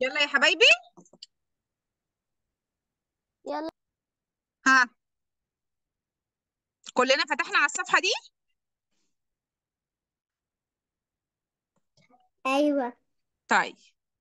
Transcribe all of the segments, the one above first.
يلا يا حبايبي يلا ها كلنا فتحنا على الصفحة دي أيوة طيب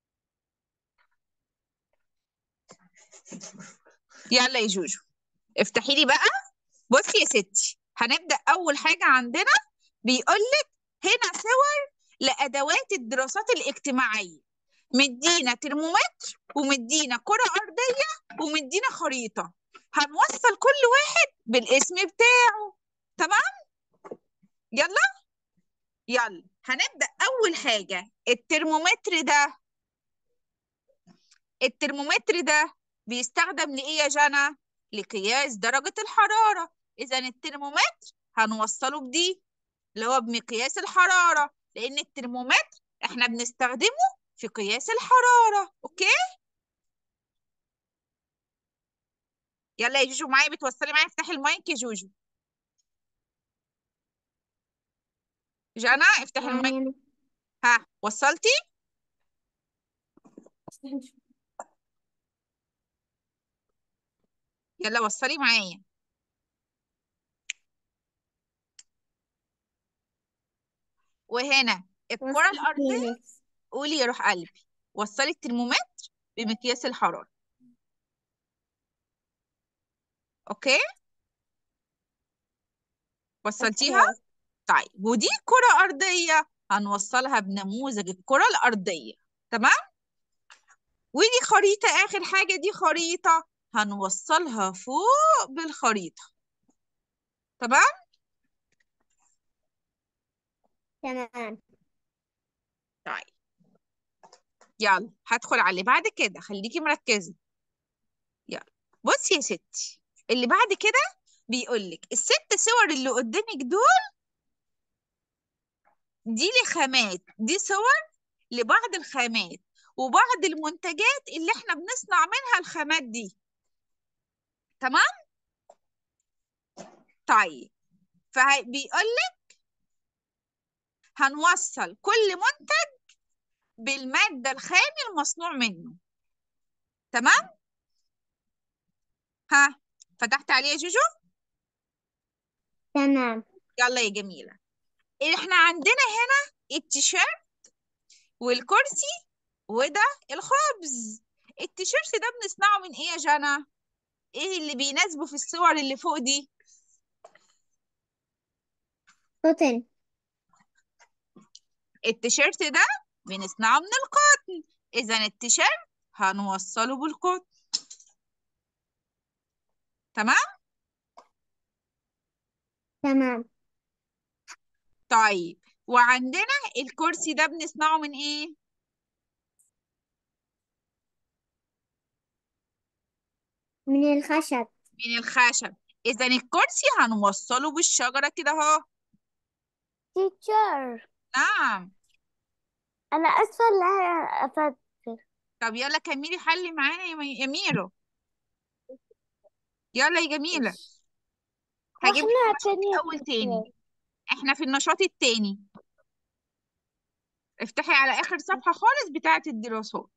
يلا يا جوجو افتحي لي بقى بصي يا ستي هنبدأ أول حاجة عندنا بيقول لك هنا صور لأدوات الدراسات الاجتماعية مدينا ترمومتر ومدينا كرة أرضية ومدينا خريطة هنوصل كل واحد بالاسم بتاعه تمام يلا يلا هنبدأ أول حاجة الترمومتر ده الترمومتر ده بيستخدم لإيه يا جنى؟ لقياس درجة الحرارة إذا الترمومتر هنوصله بدي اللي هو بمقياس الحرارة لأن الترمومتر إحنا بنستخدمه في قياس الحرارة أوكي؟ يلا يا جوجو معايا بتوصلي معايا افتحي المايك يا جوجو جانا افتحي المايك يعني ها وصلتي؟ يلا وصلي معايا وهنا الكرة الأرضية قولي يا روح قلبي وصلي الترمومتر بمقياس الحرارة أوكي؟ وصلتيها؟ طيب ودي كرة أرضية هنوصلها بنموذج الكرة الأرضية تمام؟ ودي خريطة آخر حاجة دي خريطة هنوصلها فوق بالخريطة تمام؟ تمام طيب يلا هدخل على اللي بعد كده خليكي مركزة يلا بصي يا ستي اللي بعد كده بيقول لك الست صور اللي قدامك دول دي لخامات دي صور لبعض الخامات وبعض المنتجات اللي احنا بنصنع منها الخامات دي تمام طيب فبيقول لك هنوصل كل منتج بالمادة الخام المصنوع منه تمام ها فتحت عليه يا جوجو تمام يلا يا جميلة احنا عندنا هنا التيشيرت والكرسي وده الخبز التيشيرت ده بنصنعه من ايه يا جنى ايه اللي بيناسبه في الصور اللي فوق دي قطن التيشيرت ده بنصنعه من القطن اذا التيشيرت هنوصله بالقطن تمام تمام طيب وعندنا الكرسي ده بنصنعه من ايه من الخشب من الخشب اذا الكرسي هنوصله بالشجرة كده اهو تيتشر نعم أنا أسفة لا أفكر طب يلا كملي حلي معانا يا مي- يا ميرو يلا يا جميلة هجيب لك واحنا النشاط تاني الأول تاني احنا في النشاط التاني افتحي على آخر صفحة خالص بتاعة الدراسات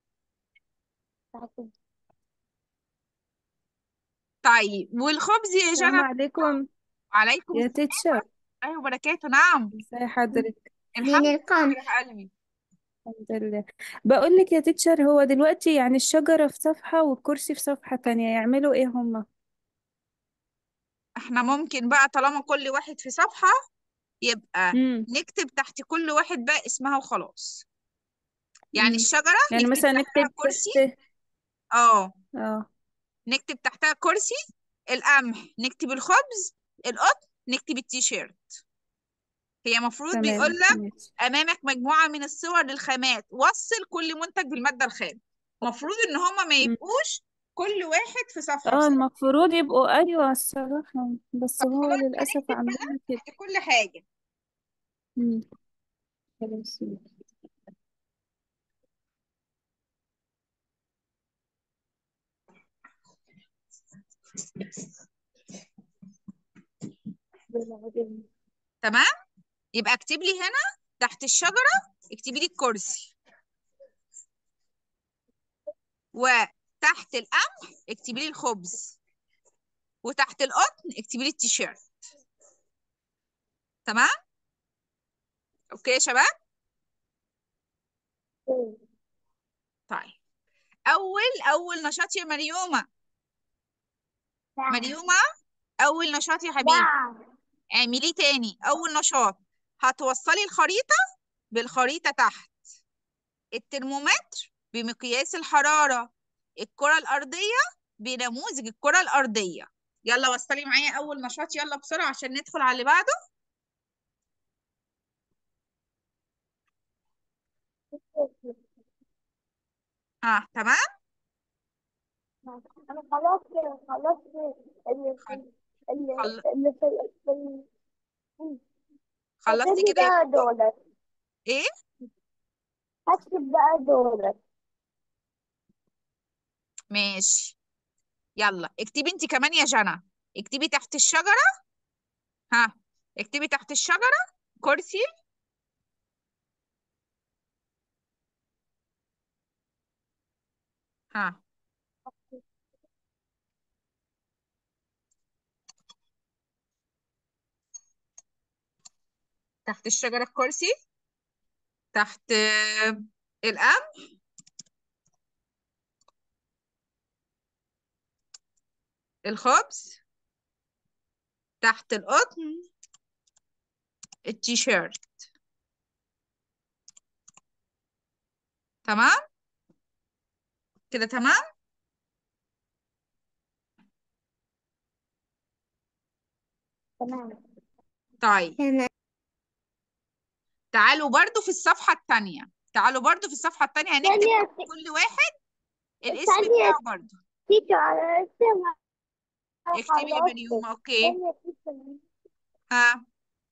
طيب والخبز يا السلام جنى عليكم عليكم يا السلام تيتشر ورحمة الله وبركاته نعم ازي حضرتك من الحمد لله القمح يا قلبي الحمد لله بقول لك يا تيتشر هو دلوقتي يعني الشجرة في صفحة والكرسي في صفحة تانية يعملوا ايه هما احنا ممكن بقى طالما كل واحد في صفحة يبقى امم نكتب تحت كل واحد بقى اسمها وخلاص يعني امم الشجرة يعني نكتب مثلا تحتها نكتب كرسي تحت اه اه نكتب تحتها كرسي القمح نكتب الخبز القطن نكتب التيشيرت هي مفروض تمام بيقول لك ماشي امامك مجموعة من الصور للخامات وصل كل منتج بالمادة الخام مفروض ان هما ما مم. يبقوش كل واحد في صفحة اه بصراحة المفروض يبقوا ايوه الصراحة بس هو فخلاص للأسف هنكتب بقى عاملين كده تحت كل حاجة امم خلاص تمام يبقى اكتب لي هنا تحت الشجرة اكتبي لي الكرسي وتحت القمح اكتبي لي الخبز وتحت القطن اكتبي لي التيشيرت تمام اوكي يا شباب طيب اول اول نشاط يا مريومه مريومه اول نشاط يا حبيبي نعم اعمليه تاني اول نشاط هتوصلي الخريطه بالخريطه تحت الترمومتر بمقياس الحراره الكره الارضيه بنموذج الكره الارضيه يلا وصلي معايا اول نشاط يلا بسرعه عشان ندخل على اللي بعده اه تمام أنا خلاص خلاص اللي في اللي خل- اللي في في خلصتي هكتب كده يا بقى دولار ايه هكتب بقى دولار ماشي يلا اكتبي انت كمان يا جنى اكتبي تحت الشجره ها اكتبي تحت الشجره كرسي ها تحت الشجرة الكرسي تحت آه، القمح الخبز تحت القطن التيشيرت تمام كده تمام تمام طيب تمام تعالوا برضو في الصفحة التانية تعالوا برضو في الصفحة التانية هنكتب ثانية تحت كل واحد الاسم ثانية بتاعه برضو تيجي على اسمها اكتبي يا مريوم اوكي ثانية تيجي ها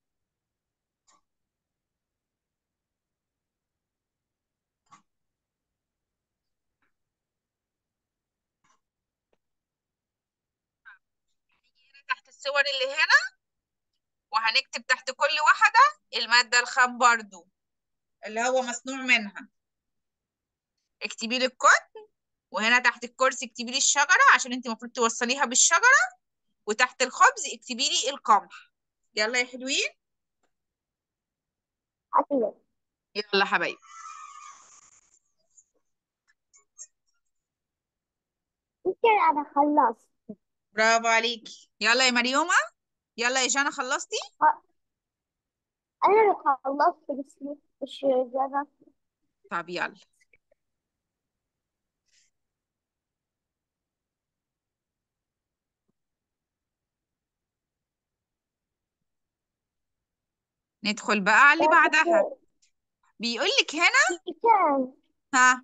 تحت الصور اللي هنا وهنكتب تحت كل واحدة المادة الخام برضو اللي هو مصنوع منها اكتبي لي القطن وهنا تحت الكرسي اكتبي لي الشجرة عشان انت المفروض توصليها بالشجرة وتحت الخبز اكتبي لي القمح يلا يا حلوين أكيد يلا حبايبي يمكن أنا خلصت برافو عليكي يلا يا مريومة يلا يا جانا خلصتي أنا اللي خلصت بس مش جانا طب يلا ندخل بقى على اللي بعدها بيقول لك هنا كان ها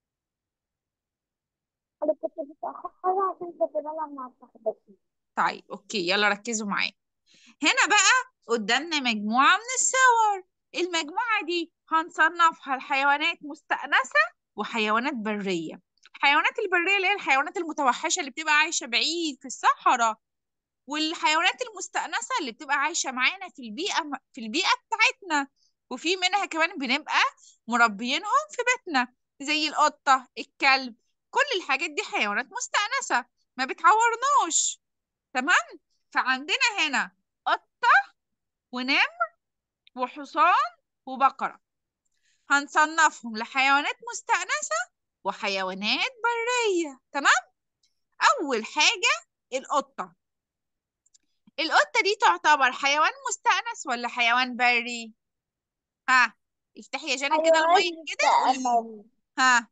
أنا كنت متأخرة عشان كنت بلعب مع صاحبتي طيب اوكي يلا ركزوا معايا هنا بقى قدامنا مجموعة من الصور المجموعة دي هنصنفها لحيوانات مستأنسة وحيوانات برية الحيوانات البرية اللي هي الحيوانات المتوحشة اللي بتبقى عايشة بعيد في الصحراء والحيوانات المستأنسة اللي بتبقى عايشة معانا في البيئة في البيئة بتاعتنا وفي منها كمان بنبقى مربيينهم في بيتنا زي القطة الكلب كل الحاجات دي حيوانات مستأنسة ما بتعورناش تمام فعندنا هنا قطة ونمر وحصان وبقرة هنصنفهم لحيوانات مستأنسة وحيوانات برية تمام أول حاجة القطة القطة دي تعتبر حيوان مستأنس ولا حيوان بري؟ ها افتحي يا جنى كده حيوان المايك كده قولي مستأمن ها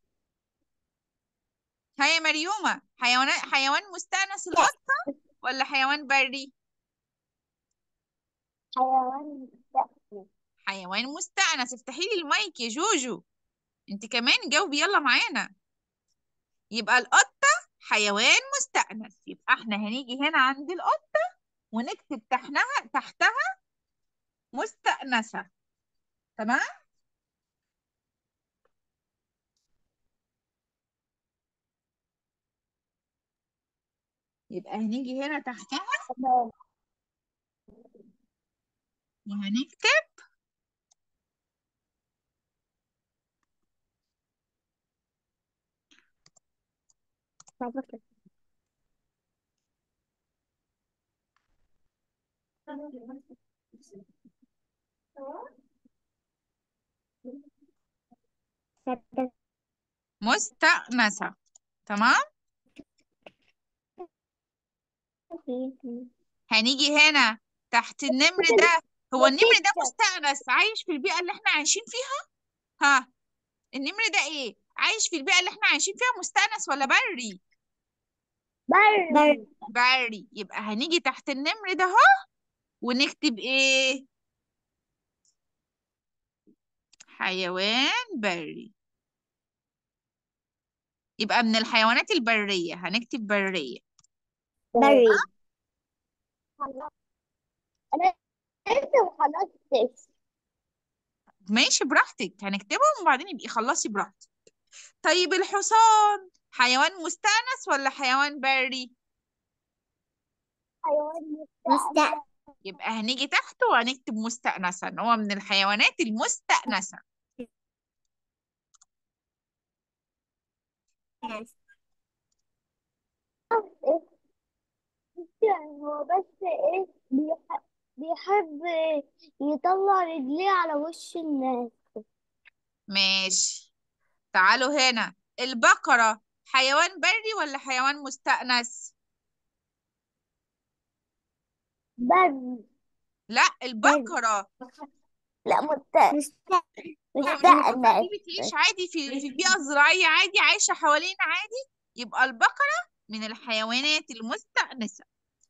ها يا مريومة حيوان حيوان مستأنس القطة ولا حيوان بري؟ حيوان مستأمن حيوان مستأنس افتحي لي المايك يا جوجو انت كمان جاوبي يلا معانا يبقى القطة حيوان مستأنس يبقى احنا هنيجي هنا عند القطة ونكتب تحتها تحتها مستأنسة تمام يبقى هنيجي هنا تحتها تمام وهنكتب مستأنسة تمام هنيجي هنا تحت النمر ده هو النمر ده مستأنس عايش في البيئة اللي احنا عايشين فيها ها النمر ده ايه عايش في البيئة اللي احنا عايشين فيها مستأنس ولا بري بري بري يبقى هنيجي تحت النمر ده اهو ونكتب ايه حيوان بري يبقى من الحيوانات البرية هنكتب برية بري انا انت وخلاص ماشي براحتك هنكتبهم وبعدين يبقي خلصي براحتك طيب الحصان حيوان مستأنس ولا حيوان بري حيوان مستأ يبقى هنيجي تحته وهنكتب مستأنسا هو من الحيوانات المستأنسة يعني هو بس ايه بيح- بيحب يطلع رجليه على وش الناس ماشي تعالوا هنا البقرة حيوان بري ولا حيوان مستأنس بري لا البقرة لا مست يعني البقرة مستأنس دي بتعيش عادي في في البيئة الزراعية عادي عايشة حوالينا عادي يبقى البقرة من الحيوانات المستأنسة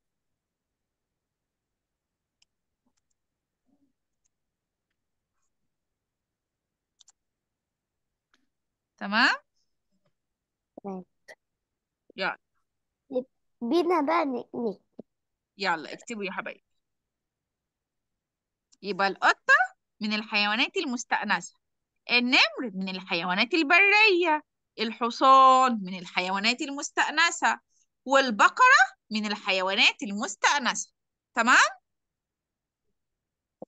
تمام تمام. يلا بينا بقى نكني يلا اكتبوا يا حبايبي يبقى القطة من الحيوانات المستأنسة النمر من الحيوانات البرية الحصان من الحيوانات المستأنسة والبقرة من الحيوانات المستأنسة تمام